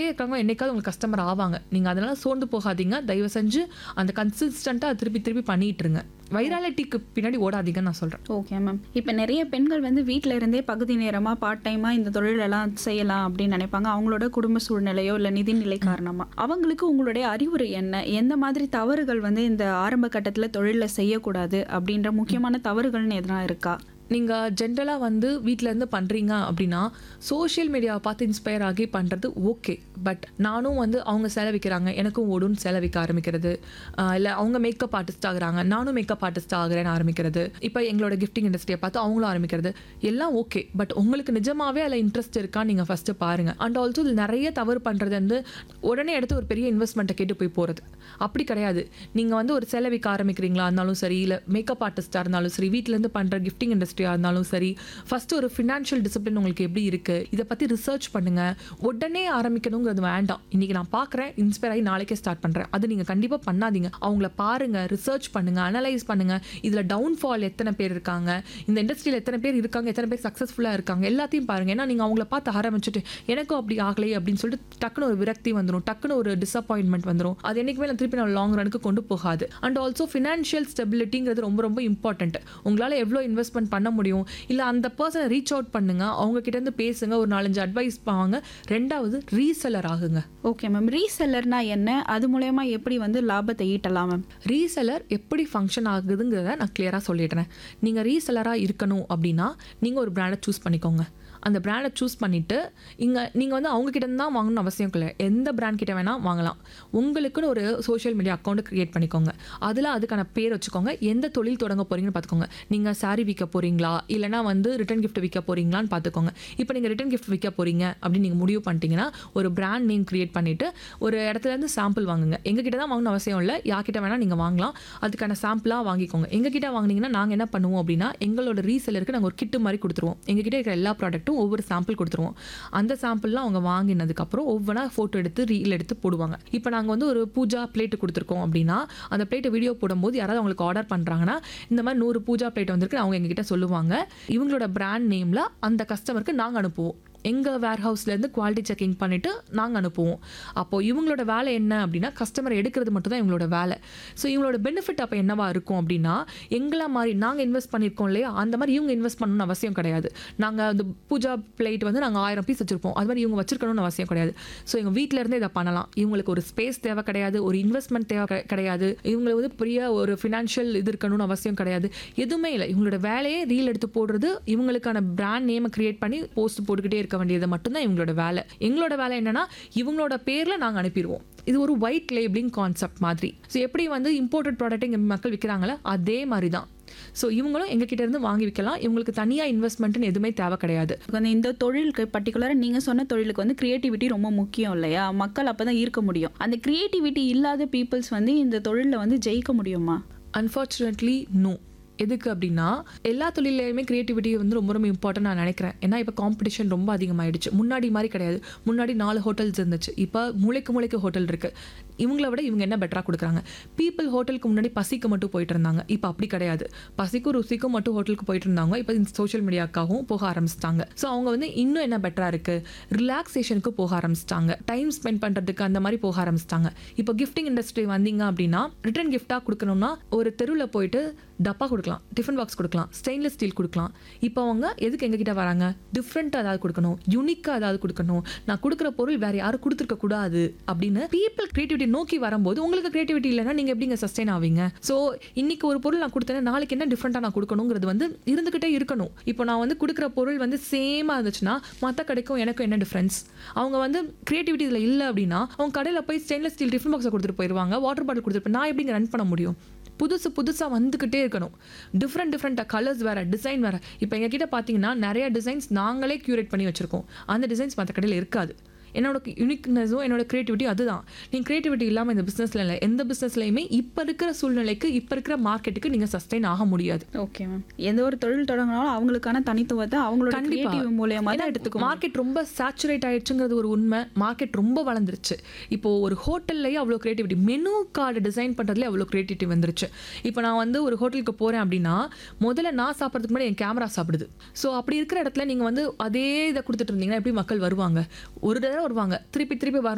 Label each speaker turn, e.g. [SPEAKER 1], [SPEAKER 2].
[SPEAKER 1] இருக்கிறவங்க என்னைக்காவது உங்களுக்கு கஸ்டமர் ஆவாங்க நீங்கள் அதனால சோர்ந்து போகாதீங்க தயவு செஞ்சு அந்த கன்சிஸ்டண்ட்டாக திருப்பி திருப்பி பண்ணிட்டு இருங்க வைராலிட்டிக்கு பின்னாடி ஓடாதீங்கன்னு நான் சொல்கிறேன்
[SPEAKER 2] ஓகே மேம் இப்போ நிறைய பெண்கள் வந்து வீட்டில் இருந்தே பகுதி நேரமாக பார்ட் டைமாக இந்த தொழிலெல்லாம் செய்யலாம் அப்படின்னு நினைப்பாங்க அவங்களோட குடும்ப சூழ்நிலையோ இல்லை நிதிநிலை காரணமாக அவங்களுக்கு உங்களுடைய அறிவுரை என்ன எந்த மாதிரி தவறுகள் வந்து இந்த ஆரம்ப கட்டத்தில் தொழிலில் செய்யக்கூடாது அப்படின்ற முக்கியமான தவறுகள்னு எதனா இருக்கா
[SPEAKER 1] நீங்கள் ஜென்ரலாக வந்து வீட்டிலேருந்து பண்ணுறீங்க அப்படின்னா சோஷியல் மீடியாவை பார்த்து இன்ஸ்பயர் ஆகி பண்ணுறது ஓகே பட் நானும் வந்து அவங்க செலவிக்கிறாங்க எனக்கும் ஓடுன்னு செலவிக்க ஆரம்பிக்கிறது இல்லை அவங்க மேக்கப் ஆர்டிஸ்ட் ஆகுறாங்க நானும் மேக்கப் ஆர்டிஸ்ட் ஆகுறேன்னு ஆரம்பிக்கிறது இப்போ எங்களோட கிஃப்டிங் இண்டஸ்ட்ரியை பார்த்து அவங்களும் ஆரம்பிக்கிறது எல்லாம் ஓகே பட் உங்களுக்கு நிஜமாவே அதில் இன்ட்ரெஸ்ட் இருக்கான்னு நீங்கள் ஃபஸ்ட்டு பாருங்கள் அண்ட் ஆல்சோ இதில் நிறைய தவறு பண்ணுறது வந்து உடனே எடுத்து ஒரு பெரிய இன்வெஸ்ட்மெண்ட்டை கேட்டு போய் போகிறது அப்படி கிடையாது நீங்கள் வந்து ஒரு செலவிக்க ஆரம்பிக்கிறீங்களா இருந்தாலும் சரி இல்லை மேக்கப் ஆர்டிஸ்ட்டாக இருந்தாலும் சரி வீட்டிலேருந்து பண்ணுற கிஃப்டிங் இண்டஸ்ட்ரியாக இருந்தாலும் சரி ஃபஸ்ட்டு ஒரு ஃபினான்ஷியல் டிசிப்ளின் உங்களுக்கு எப்படி இருக்குது இதை பற்றி ரிசர்ச் பண்ணுங்கள் உடனே ஆரம்பிக்கணுங்கிறது வேண்டாம் இன்றைக்கி நான் பார்க்குறேன் இன்ஸ்பயர் ஆகி நாளைக்கே ஸ்டார்ட் பண்ணுறேன் அது நீங்கள் கண்டிப்பாக பண்ணாதீங்க அவங்கள பாருங்கள் ரிசர்ச் பண்ணுங்கள் அனலைஸ் பண்ணுங்கள் இதில் டவுன்ஃபால் எத்தனை பேர் இருக்காங்க இந்த இண்டஸ்ட்ரியில் எத்தனை பேர் இருக்காங்க எத்தனை பேர் சக்ஸஸ்ஃபுல்லாக இருக்காங்க எல்லாத்தையும் பாருங்கள் ஏன்னா நீங்கள் அவங்கள பார்த்து ஆரம்பிச்சுட்டு எனக்கும் அப்படி ஆகலையே அப்படின்னு சொல்லிட்டு டக்குன்னு ஒரு விரக்தி வந்துடும் டக்குன்னு ஒரு டிசப்பாயின்மெண்ட் வந்துடும் அது என்றைக்குமே நான் திருப்பி நான் லாங் ரனுக்கு கொண்டு போகாது அண்ட் ஆல்சோ ஃபினான்ஷியல் ஸ்டெபிலிட்டிங்கிறது ரொம்ப ரொம்ப இம்பார்ட்டன்ட் உங்களால் எவ்வளோ இன்வெஸ்ட்மெண்ட் பண்ண முடியும் இல்லை அந்த பர்சனை ரீச் அவுட் பண்ணுங்க அவங்க கிட்ட இருந்து பேசுங்க ஒரு நாலஞ்சு அட்வைஸ் பாங்க ரெண்டாவது ரீசெல்லர் ஆகுங்க
[SPEAKER 2] ஓகே மேம் ரீசெல்லர்னா என்ன அது மூலயமா எப்படி வந்து லாபத்தை ஈட்டலாம் மேம்
[SPEAKER 1] ரீசெலர் எப்படி ஃபங்க்ஷன் ஆகுதுங்கிறத நான் கிளியராக சொல்லிடுறேன் நீங்கள் ரீசெலராக இருக்கணும் அப்படின்னா நீங்கள் ஒரு பிராண்டை சூஸ் பண்ணிக்கோங்க அந்த பிராண்டை சூஸ் பண்ணிவிட்டு இங்கே நீங்கள் வந்து அவங்க கிட்ட இருந்து தான் வாங்கணும்னு அவசியம் இல்லை எந்த பிராண்ட் கிட்ட வேணால் வாங்கலாம் உங்களுக்குன்னு ஒரு சோஷியல் மீடியா அக்கௌண்ட் க்ரியேட் பண்ணிக்கோங்க அதில் அதுக்கான பேர் வச்சுக்கோங்க எந்த தொழில் தொடங்க போகிறீங்கன்னு பார்த்துக்கோங்க நீங்கள் சாரி விற்க போகிறீங்களா இல்லைனா வந்து ரிட்டன் கிஃப்ட் விற்க போகிறீங்களான்னு பார்த்துக்கோங்க இப்போ நீங்கள் ரிட்டன் கிஃப்ட் விற்க போகிறீங்க அப்படின்னு நீங்கள் முடிவு பண்ணிட்டீங்கன்னா ஒரு பிராண்ட் நேம் க்ரியேட் பண்ணிவிட்டு ஒரு இடத்துல இருந்து சாம்பிள் வாங்குங்க எங்ககிட்ட தான் வாங்கணும் அவசியம் இல்லை யார்கிட்ட வேணால் நீங்கள் வாங்கலாம் அதுக்கான சாம்பிளாக வாங்கிக்கோங்க எங்ககிட்ட வாங்குனீங்கன்னா நாங்கள் என்ன பண்ணுவோம் அப்படின்னா எங்களோட ரீசெலருக்கு நாங்கள் ஒரு கிட்டு மாதிரி கொடுத்துருவோம் எங்ககிட்ட இருக்கிற எல்லா ப்ராடக்ட்டும் ஒவ்வொரு சாம்பிள் கொடுத்துருவோம் அந்த சாம்பிள்லாம் அவங்க வாங்கினதுக்கப்புறம் ஒவ்வொன்றா ஃபோட்டோ எடுத்து ரீல் எடுத்து போடுவாங்க இப்போ நாங்கள் வந்து ஒரு பூஜா பிளேட் கொடுத்துருக்கோம் அப்படின்னா அந்த பிளேட்டை வீடியோ போடும்போது யாராவது அவங்களுக்கு ஆர்டர் பண்ணுறாங்கன்னா இந்த மாதிரி நூறு பூஜா பிளேட் வந்திருக்கு அவங்க எங்ககிட்ட சொல்லுவாங்க இவங்களோட பிராண்ட் நேமில் அந்த கஸ்டமருக்கு நாங்கள் அனுப்புவோம் எங்கள் வேர் ஹவுஸ்லேருந்து குவாலிட்டி செக்கிங் பண்ணிவிட்டு நாங்கள் அனுப்புவோம் அப்போது இவங்களோட வேலை என்ன அப்படின்னா கஸ்டமர் எடுக்கிறது மட்டும் தான் இவங்களோட வேலை ஸோ இவங்களோட பெனிஃபிட் அப்போ என்னவா இருக்கும் அப்படின்னா எங்களை மாதிரி நாங்கள் இன்வெஸ்ட் பண்ணியிருக்கோம் இல்லையா அந்த மாதிரி இவங்க இன்வெஸ்ட் பண்ணணும்னு அவசியம் கிடையாது நாங்கள் அந்த பூஜா பிளேட் வந்து நாங்கள் ஆயிரம் பீஸ் வச்சுருப்போம் அது மாதிரி இவங்க வச்சிருக்கணும்னு அவசியம் கிடையாது ஸோ எங்கள் வீட்டிலேருந்தே இதை பண்ணலாம் இவங்களுக்கு ஒரு ஸ்பேஸ் தேவை கிடையாது ஒரு இன்வெஸ்ட்மெண்ட் தேவை கிடை- கிடையாது இவங்களுக்கு வந்து பெரிய ஒரு ஃபினான்ஷியல் இது இருக்கணும்னு அவசியம் கிடையாது எதுவுமே இல்லை இவங்களோட வேலையே ரீல் எடுத்து போடுறது இவங்களுக்கான பிராண்ட் நேமை கிரியேட் பண்ணி போஸ்ட் போட்டுக்கிட்டே இருக்க வேண்டியது மட்டும்தான் இவங்களோட வேலை எங்களோட வேலை என்னன்னா இவங்களோட பேரில் நாங்கள் அனுப்பிடுவோம் இது ஒரு ஒயிட் லேபிளிங் கான்செப்ட் மாதிரி ஸோ எப்படி வந்து இம்போர்ட்டட் ப்ராடக்ட் இங்கே மக்கள் விற்கிறாங்களோ அதே மாதிரி தான் ஸோ இவங்களும் எங்ககிட்ட இருந்து வாங்கி விற்கலாம் இவங்களுக்கு தனியாக இன்வெஸ்ட்மெண்ட்னு எதுவுமே தேவை கிடையாது
[SPEAKER 2] வந்து இந்த தொழிலுக்கு பர்டிகுலராக நீங்கள் சொன்ன தொழிலுக்கு வந்து கிரியேட்டிவிட்டி ரொம்ப முக்கியம் இல்லையா மக்கள் அப்போ தான் ஈர்க்க முடியும் அந்த கிரியேட்டிவிட்டி இல்லாத பீப்புள்ஸ் வந்து இந்த தொழிலில் வந்து ஜெயிக்க முடியுமா
[SPEAKER 1] அன்ஃபார்ச்சுனேட்லி நோ எதுக்கு அப்படின்னா எல்லா தொழிலையுமே கிரியேட்டிவிட்டி வந்து ரொம்ப ரொம்ப இம்பார்ட்டன் நான் நினைக்கிறேன் ஏன்னா இப்போ காம்படிஷன் ரொம்ப அதிகமாயிடுச்சு முன்னாடி மாதிரி கிடையாது முன்னாடி நாலு ஹோட்டல்ஸ் இருந்துச்சு இப்போ மூளைக்கு மூளைக்கு ஹோட்டல் இருக்கு இவங்கள விட இவங்க என்ன பெட்டராக கொடுக்குறாங்க பீப்புள் ஹோட்டலுக்கு முன்னாடி பசிக்கு மட்டும் போயிட்டு இருந்தாங்க இப்போ அப்படி கிடையாது பசிக்கும் ருசிக்கும் மட்டும் ஹோட்டலுக்கு போயிட்டு இருந்தாங்க இப்போ சோஷியல் மீடியாக்காகவும் போக ஆரம்பிச்சிட்டாங்க ஸோ அவங்க வந்து இன்னும் என்ன பெட்டராக இருக்கு ரிலாக்ஸேஷனுக்கு போக ஆரம்பிச்சிட்டாங்க டைம் ஸ்பெண்ட் பண்ணுறதுக்கு அந்த மாதிரி போக ஆரம்பிச்சிட்டாங்க இப்போ கிஃப்டிங் இண்டஸ்ட்ரி வந்தீங்க அப்படின்னா ரிட்டர்ன் கிஃப்டாக கொடுக்கணும்னா ஒரு தெருவில் போயிட்டு டப்பா கொடுக்கலாம் டிஃபன் பாக்ஸ் கொடுக்கலாம் ஸ்டெயின்லெஸ் ஸ்டீல் கொடுக்கலாம் இப்போ அவங்க எதுக்கு எங்ககிட்ட வராங்க டிஃப்ரெண்ட்டாக ஏதாவது கொடுக்கணும் யூனிக்காக ஏதாவது கொடுக்கணும் நான் கொடுக்குற பொருள் வேற யாரும் கொடுத்துருக்க கூடாது அப்படின்னு பீப்புள் கிரியேட்டிவிட்டி நோக்கி வரும்போது உங்களுக்கு கிரியேட்டிவிட்டி இல்லைன்னா நீங்கள் எப்படிங்க சஸ்டெயின் ஆவீங்க ஸோ இன்னைக்கு ஒரு பொருள் நான் கொடுத்தேன்னா நாளைக்கு என்ன டிஃப்ரெண்ட்டாக நான் கொடுக்கணுங்கிறது வந்து இருந்துக்கிட்டே இருக்கணும் இப்போ நான் வந்து கொடுக்குற பொருள் வந்து சேமாக இருந்துச்சுன்னா மற்ற கடைக்கும் எனக்கும் என்ன டிஃப்ரென்ஸ் அவங்க வந்து கிரியேட்டிவிட்டி இதில் இல்லை அப்படின்னா அவங்க கடையில் போய் ஸ்டெயின்லெஸ் ஸ்டீல் டிஃபன் பாக்ஸை கொடுத்துட்டு போயிடுவாங்க வாட்டர் பாட்டில் கொடுத்துட்டு நான் எப்படிங்க ரன் பண்ண முடியும் புதுசு புதுசாக வந்துக்கிட்டே இருக்கணும் டிஃப்ரெண்ட் டிஃப்ரெண்ட்டாக கலர்ஸ் வேறு டிசைன் வேறு இப்போ எங்ககிட்ட பார்த்தீங்கன்னா நிறைய டிசைன்ஸ் நாங்களே க்யூரேட் பண்ணி வச்சுருக்கோம் அந்த டிசைன்ஸ் மற்ற கடையில் இருக்காது என்னோட யூனிக்னஸும் என்னோட கிரியேட்டிவிட்டி அதுதான் நீங்கள் கிரியேட்டிவிட்டி இல்லாமல் இந்த பிஸ்னஸில் இல்லை எந்த பிஸ்னஸ்லையுமே இப்போ இருக்கிற சூழ்நிலைக்கு இப்போ இருக்கிற மார்க்கெட்டுக்கு நீங்கள் சஸ்டெயின் ஆக முடியாது
[SPEAKER 2] ஓகே மேம் எந்த ஒரு தொழில் தொடங்கினாலும் அவங்களுக்கான தனித்துவத்தை அவங்களோட
[SPEAKER 1] கண்டிப்பா.
[SPEAKER 2] கிரியேட்டிவ் மூலியமாக தான் எடுத்துக்கணும்
[SPEAKER 1] மார்க்கெட் ரொம்ப சேச்சுரேட் ஆயிடுச்சுங்கிறது ஒரு உண்மை மார்க்கெட் ரொம்ப வளர்ந்துருச்சு இப்போ ஒரு ஹோட்டல்லையே அவ்வளோ கிரியேட்டிவிட்டி மெனு கார்டு டிசைன் பண்ணுறதுல அவ்வளோ கிரியேட்டிவிட்டி வந்துருச்சு இப்போ நான் வந்து ஒரு ஹோட்டலுக்கு போகிறேன் அப்படின்னா முதல்ல நான் சாப்பிட்றதுக்கு முன்னாடி என் கேமரா சாப்பிடுது ஸோ அப்படி இருக்கிற இடத்துல நீங்கள் வந்து அதே இதை கொடுத்துட்டு இருந்தீங்கன்னா எப்படி மக்கள் வருவாங்க ஒரு தடவை வருவாங்க திருப்பி திருப்பி வர